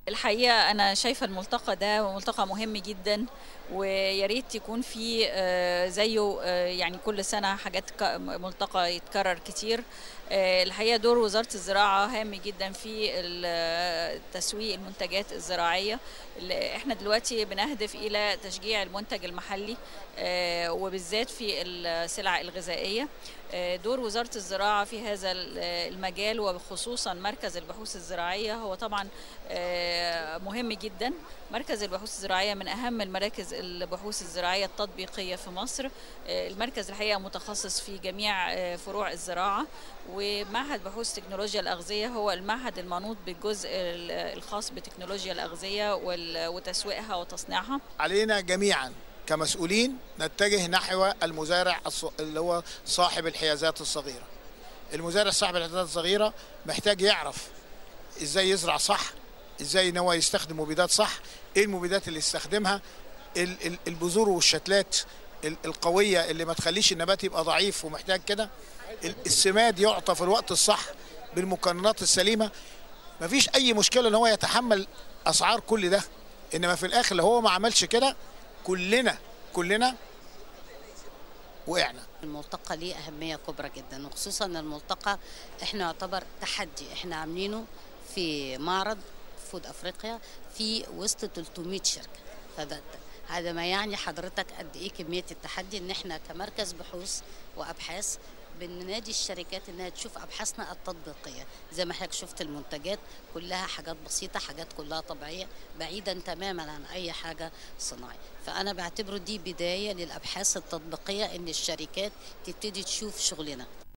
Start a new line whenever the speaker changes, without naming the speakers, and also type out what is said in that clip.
الحقيقة أنا شايفة الملتقى ده ملتقى مهم جدا ويا ريت يكون في آه، زيه آه، يعني كل سنة حاجات ك- ملتقى يتكرر كتير آه، الحقيقة دور وزارة الزراعة هام جدا في ال- تسويق المنتجات الزراعية اللي احنا دلوقتي بنهدف إلى تشجيع المنتج المحلي آه، وبالذات في السلع الغذائية آه، دور وزارة الزراعة في هذا ال- المجال وخصوصا مركز البحوث الزراعية هو طبعا آه، مهم جدا مركز البحوث الزراعية من أهم المراكز البحوث الزراعية التطبيقية في مصر آه، المركز الحقيقة متخصص في جميع آه، فروع الزراعة ومعهد بحوث تكنولوجيا الأغذية هو المعهد المنوط بالجزء ال- الخاص بتكنولوجيا الأغذية وال- وتسويقها وتصنيعها
علينا جميعا كمسؤولين نتجه نحو المزارع الص- اللي هو صاحب الحيازات الصغيرة المزارع صاحب الحيازات الصغيرة محتاج يعرف ازاي يزرع صح ازاي ان هو يستخدم مبيدات صح ايه المبيدات اللي يستخدمها ال- ال- البذور والشتلات ال- القوية اللي ما تخليش النبات يبقى ضعيف ومحتاج كده ال- السماد يعطى في الوقت الصح بالمقننات السليمة مفيش اي مشكلة ان هو يتحمل اسعار كل ده انما في الاخر لو هو ما عملش كده كلنا كلنا وقعنا
الملتقى ليه أهمية كبرى جدا وخصوصا الملتقى احنا يعتبر تحدي احنا عاملينه في معرض فود افريقيا في وسط 300 شركة فده هذا ما يعني حضرتك قد ايه كمية التحدي ان احنا كمركز بحوث وابحاث بننادي الشركات انها تشوف ابحاثنا التطبيقيه زي ما حضرتك شفت المنتجات كلها حاجات بسيطه حاجات كلها طبيعيه بعيدا تماما عن اي حاجه صناعي فانا بعتبره دي بدايه للابحاث التطبيقيه ان الشركات تبتدي تشوف شغلنا